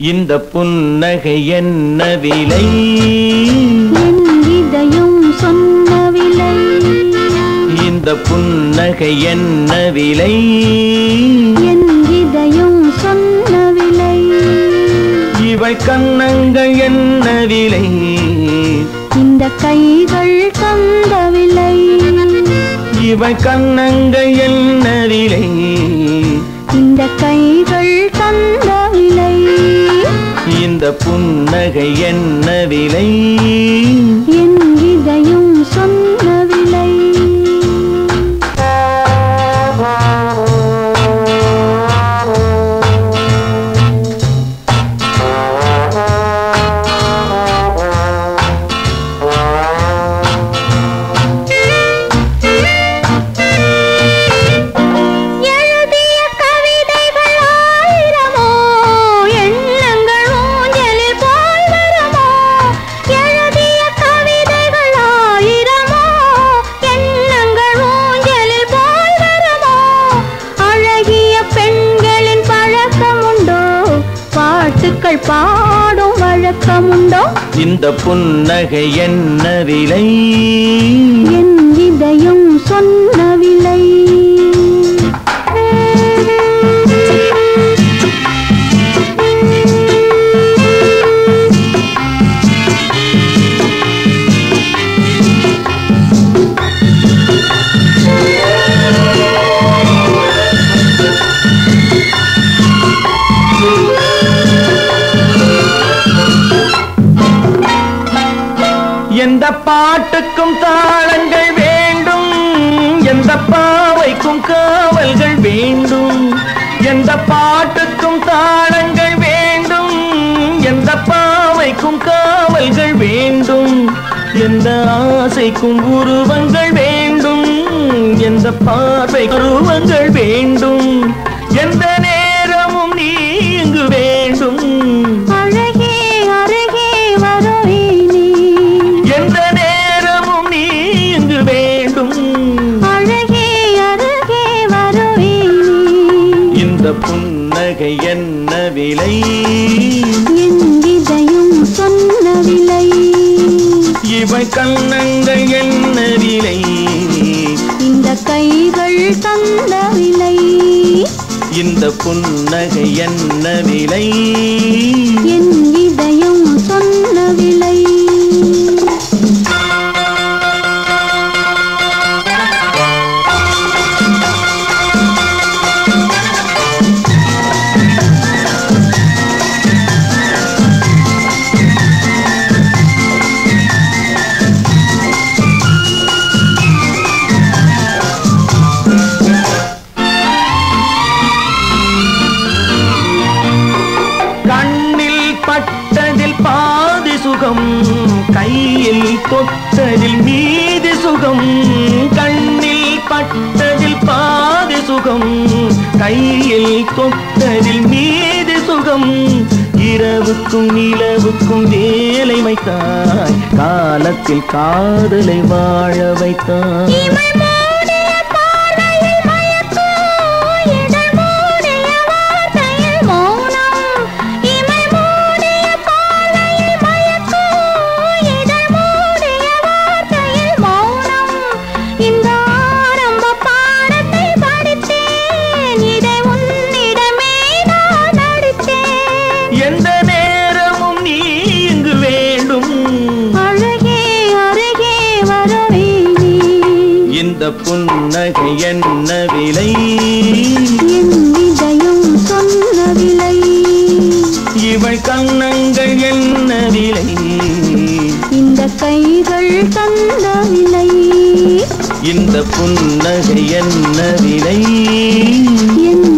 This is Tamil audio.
இந்த புன்னகை என்ன விலை என் இதயம் சொன்ன விலை இந்த புன்னகை என்ன விலை என் இதயம் சொன்ன விலை இவள் கண்ணங்கள் என்ன விலை இந்த கைகள் தந்த விலை இவள் கண்ணங்கள் என்ன விலை இந்த கைகள் தந்த விலை இந்த புன்னகை என்ன விலை என் இதயம் சொன்ன விலை எழுதிய கவிதைகள் ஆயிரமோ எண்ணங்கள் ஊஞ்சலில் போல் வருமோ எழுதிய கவிதைகள் ஆயிரமோ எண்ணங்கள் ஊஞ்சலில் போல் வருமோ அழகிய பெண்களின் பழக்கமுண்டோ பாட்டுக்கள் பாடும் வழக்கமுண்டோ இந்த புன்னகை என்ன விலை என் இதயம் சொன்ன விலை எந்த பாட்டுக்கும் தாளங்கள் வேண்டும் எந்த பாவைக்கும் காவல்கள் வேண்டும் எந்த பாட்டுக்கும் தாளங்கள் வேண்டும் எந்த பாவைக்கும் காவல்கள் வேண்டும் எந்த ஆசைக்கும் உருவங்கள் வேண்டும் எந்த பார்வை உருவங்கள் வேண்டும் எந்த நேரமும் நீ இங்கு வேண்டும் அழகே அருகே வருவேனே எந்த நேரமும் நீ இங்கு வேண்டும் அழகே அருகே வருவேனே இந்த புன்னகை என்ன விலை என் இதயம் சொன்ன விலை இவை கண்ணங்கள் என்ன விலை இந்த கைகள் தந்த விலை இந்த புன்னகை என்ன விலை என் இதயம் சொன்ன விலை கண்ணில் பட்டதில் பாதி சுகம் கையில் தொட்டதில் மீதி சுகம் கண்ணில் பட்டதில் பாதி சுகம் கையில் தொட்டதில் மீதி சுகம் இரவுக்கும் நிலவுக்கும் வேலை வைத்தாய் காலத்தில் காதலை வாழ வைத்தாய் இமை மூடிய பார்வையில் மயக்கம், இதழ் மூடிய வார்த்தையில் மௌனம். இமை மூடிய பார்வையில் மயக்கம், இதழ் மூடிய வார்த்தையில் மௌனம். இந்த ஆரம்ப பாடத்தை படித்தேன், இதை உன்னிடமே நான் நடித்தேன். எந்த நேரமும் நீ இங்கு வேண்டும் அழகே அருகே வருவேனே இந்த புன்னகை என்ன விலை என் இதயம் சொன்ன விலை இவள் கண்ணங்கள் என்ன விலை இந்த கைகள் தந்த விலை இந்த புன்னகை என்ன விலை என்